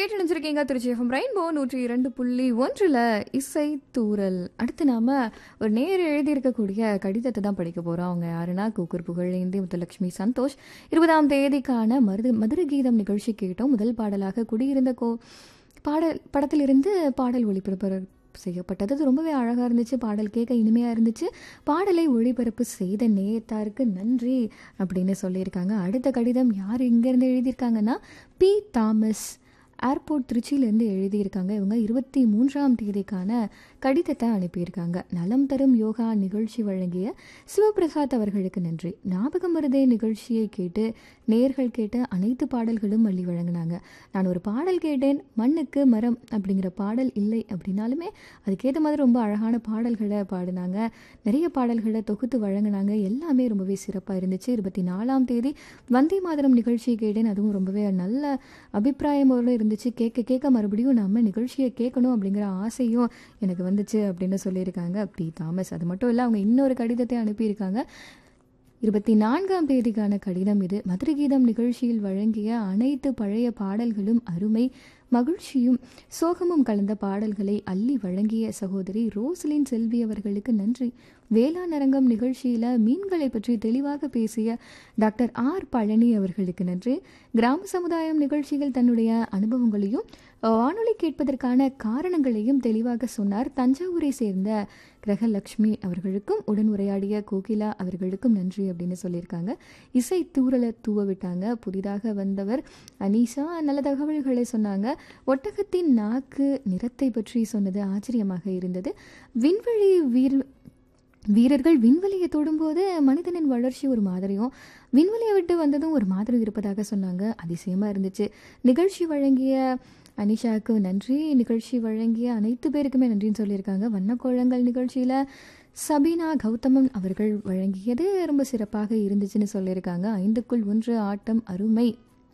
கேட்டணிஞ்சிருக்கீங்க Trichy FM rainbow நூற்றி இரண்டு புள்ளி ஒன்றில் இசை தூரல் அடுத்து நாம ஒரு நேர் எழுதியிருக்கக்கூடிய கடிதத்தை தான் படிக்க போகிறோம் அவங்க யாருன்னா கூக்குர் புகழேந்தி முத்துலட்சுமி சந்தோஷ் இருபதாம் தேதிக்கான மருது மதுர கீதம் நிகழ்ச்சி கேட்டோம் முதல் பாடலாக குடியிருந்த கோ பாடல் படத்திலிருந்து பாடல் ஒளிபரப்பு செய்யப்பட்டது அது ரொம்பவே அழகாக இருந்துச்சு பாடல் கேட்க இனிமையாக இருந்துச்சு பாடலை ஒளிபரப்பு செய்த நேயத்தாருக்கு நன்றி அப்படின்னு சொல்லியிருக்காங்க அடுத்த கடிதம் யார் இங்கேருந்து எழுதியிருக்காங்கன்னா பி தாமஸ் ஏர்போர்ட் திருச்சியிலேருந்து எழுதியிருக்காங்க இவங்க இருபத்தி மூன்றாம் தேதிக்கான கடிதத்தை அனுப்பியிருக்காங்க நலம் தரும் யோகா நிகழ்ச்சி வழங்கிய சிவபிரசாத் அவர்களுக்கு நன்றி ஞாபகம் வருதே நிகழ்ச்சியை கேட்டு நேர்கள் கேட்ட அனைத்து பாடல்களும் அள்ளி வழங்கினாங்க நான் ஒரு பாடல் கேட்டேன் மண்ணுக்கு மரம் அப்படிங்கிற பாடல் இல்லை அப்படின்னாலுமே அதுக்கேற்ற மாதிரி ரொம்ப அழகான பாடல்களை பாடினாங்க நிறைய பாடல்களை தொகுத்து வழங்கினாங்க எல்லாமே ரொம்பவே சிறப்பாக இருந்துச்சு இருபத்தி நாலாம் தேதி வந்தே மாதரம் நிகழ்ச்சியை கேட்டேன் அதுவும் ரொம்பவே நல்ல அபிப்பிராயமோடு இருந்துச்சு கேட்க கேட்க மறுபடியும் நம்ம நிகழ்ச்சியை கேட்கணும் அப்படிங்கிற ஆசையும் எனக்கு வந்துச்சு அப்படின்னு சொல்லியிருக்காங்க பி தாமஸ் அது மட்டும் இல்லை அவங்க இன்னொரு கடிதத்தை அனுப்பியிருக்காங்க இருபத்தி நான்காம் தேதிக்கான கடிதம் இது மதுரை கீதம் நிகழ்ச்சியில் வழங்கிய அனைத்து பழைய பாடல்களும் அருமை மகிழ்ச்சியும் சோகமும் கலந்த பாடல்களை அள்ளி வழங்கிய சகோதரி ரோஸ்லின் செல்வி அவர்களுக்கு நன்றி வேளாண் அரங்கம் நிகழ்ச்சியில் மீன்களை பற்றி தெளிவாக பேசிய டாக்டர் ஆர் பழனி அவர்களுக்கு நன்றி கிராம சமுதாயம் நிகழ்ச்சியில் தன்னுடைய அனுபவங்களையும் வானொலி கேட்பதற்கான காரணங்களையும் தெளிவாக சொன்னார் தஞ்சாவூரை சேர்ந்த கிரகலக்ஷ்மி அவர்களுக்கும் உடன் உரையாடிய கோகிலா அவர்களுக்கும் நன்றி அப்படின்னு சொல்லியிருக்காங்க இசை தூரலை தூவ விட்டாங்க புதிதாக வந்தவர் அனீஷா நல்ல தகவல்களை சொன்னாங்க ஒட்டகத்தின் நாக்கு நிறத்தை பற்றி சொன்னது ஆச்சரியமாக இருந்தது விண்வெளி வீர் வீரர்கள் விண்வெளியை தொடும்போது மனிதனின் வளர்ச்சி ஒரு மாதிரியும் விண்வெளியை விட்டு வந்ததும் ஒரு மாதிரி இருப்பதாக சொன்னாங்க அதிசயமாக இருந்துச்சு நிகழ்ச்சி வழங்கிய அனிஷாவுக்கு நன்றி நிகழ்ச்சி வழங்கிய அனைத்து பேருக்குமே நன்றின்னு சொல்லியிருக்காங்க வண்ணக்கோழங்கள் நிகழ்ச்சியில் சபீனா கௌதமன் அவர்கள் வழங்கியது ரொம்ப சிறப்பாக இருந்துச்சுன்னு சொல்லியிருக்காங்க ஐந்துக்குள் ஒன்று ஆட்டம் அருமை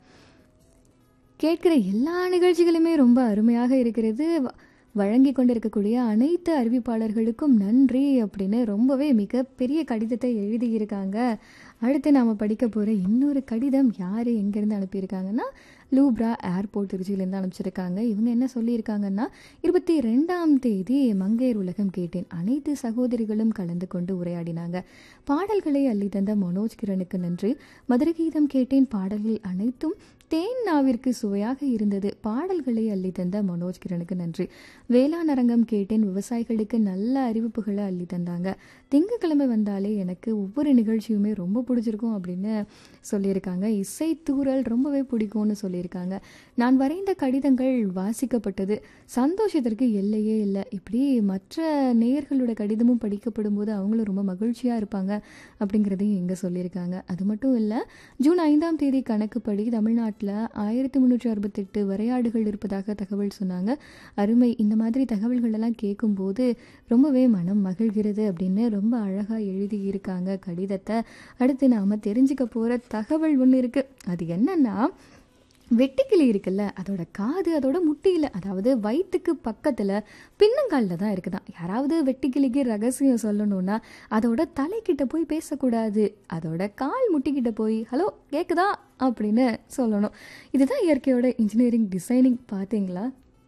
கேட்கிற எல்லா நிகழ்ச்சிகளுமே ரொம்ப அருமையாக இருக்கிறது வழங்கி கொண்டிருக்கக்கூடிய அனைத்து அறிவிப்பாளர்களுக்கும் நன்றி அப்படின்னு ரொம்பவே மிகப்பெரிய கடிதத்தை எழுதியிருக்காங்க அடுத்து நாம் படிக்க போகிற இன்னொரு கடிதம் யார் எங்கேருந்து அனுப்பியிருக்காங்கன்னா லூப்ரா ஏர்போர்ட் திருச்சியிலேருந்து அனுப்பிச்சிருக்காங்க இவங்க என்ன சொல்லியிருக்காங்கன்னா இருபத்தி ரெண்டாம் தேதி மங்கையர் உலகம் கேட்டேன் அனைத்து சகோதரிகளும் கலந்து கொண்டு உரையாடினாங்க பாடல்களை அள்ளி தந்த மனோஜ் கிரணுக்கு நன்றி மதுரை கீதம் கேட்டேன் பாடல்கள் அனைத்தும் தேன் நாவிற்கு சுவையாக இருந்தது பாடல்களை அள்ளி தந்த மனோஜ் கிரணுக்கு நன்றி வேளாண் அரங்கம் கேட்டேன் விவசாயிகளுக்கு நல்ல அறிவிப்புகளை அள்ளி தந்தாங்க திங்கக்கிழமை வந்தாலே எனக்கு ஒவ்வொரு நிகழ்ச்சியுமே ரொம்ப பிடிச்சிருக்கும் அப்படின்னு சொல்லியிருக்காங்க இசை தூரல் ரொம்பவே பிடிக்கும்னு சொல்லியிருக்காங்க நான் வரைந்த கடிதங்கள் வாசிக்கப்பட்டது சந்தோஷத்திற்கு எல்லையே இல்லை இப்படி மற்ற நேயர்களோட கடிதமும் படிக்கப்படும் போது அவங்களும் ரொம்ப மகிழ்ச்சியாக இருப்பாங்க அப்படிங்கிறதையும் இங்கே சொல்லியிருக்காங்க அது மட்டும் இல்லை ஜூன் ஐந்தாம் தேதி கணக்குப்படி தமிழ்நாட்டில் ஆயிரத்தி முந்நூற்றி அறுபத்தெட்டு வரையாடுகள் இருப்பதாக தகவல் சொன்னாங்க அருமை இந்த மாதிரி தகவல்கள் எல்லாம் கேட்கும்போது ரொம்பவே மனம் மகிழ்கிறது அப்படின்னு ரொம்ப அழகாக எழுதி இருக்காங்க கடிதத்தை அடுத்து நாம் தெரிஞ்சுக்க போகிற தகவல் ஒன்று இருக்குது அது என்னன்னா வெட்டுக்கிளி இருக்குல்ல அதோட காது அதோட முட்டியில் அதாவது வயிற்றுக்கு பக்கத்தில் பின்னங்காலில் தான் இருக்குதான் யாராவது வெட்டுக்கிளிக்கு ரகசியம் சொல்லணும்னா அதோட தலைக்கிட்ட போய் பேசக்கூடாது அதோட கால் முட்டிக்கிட்ட போய் ஹலோ கேட்குதா அப்படின்னு சொல்லணும் இதுதான் இயற்கையோட இன்ஜினியரிங் டிசைனிங் பார்த்தீங்களா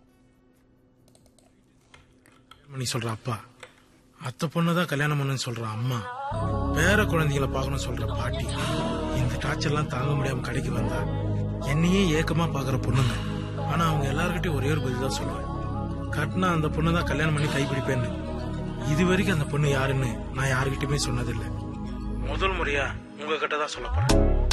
மணி சொல்ற அப்பா அத்தை பொண்ணு தான் கல்யாணம் பண்ணுன்னு சொல்ற அம்மா பேர குழந்தைகளை பார்க்கணும் சொல்ற பாட்டி இந்த டார்ச்சர்லாம் தாங்க முடியாம கடைக்கு வந்தா என்னையே ஏக்கமா பாக்குற பொண்ணுங்க ஆனா அவங்க எல்லார்கிட்டயும் ஒரே ஒரு பதில் தான் சொல்லுவேன் கட்டினா அந்த பொண்ணு தான் கல்யாணம் பண்ணி கைப்பிடிப்பேன்னு இது வரைக்கும் அந்த பொண்ணு யாருன்னு நான் யாருகிட்டயுமே சொன்னதில்லை முதல் முறையா உங்ககிட்ட தான் சொல்ல போறேன்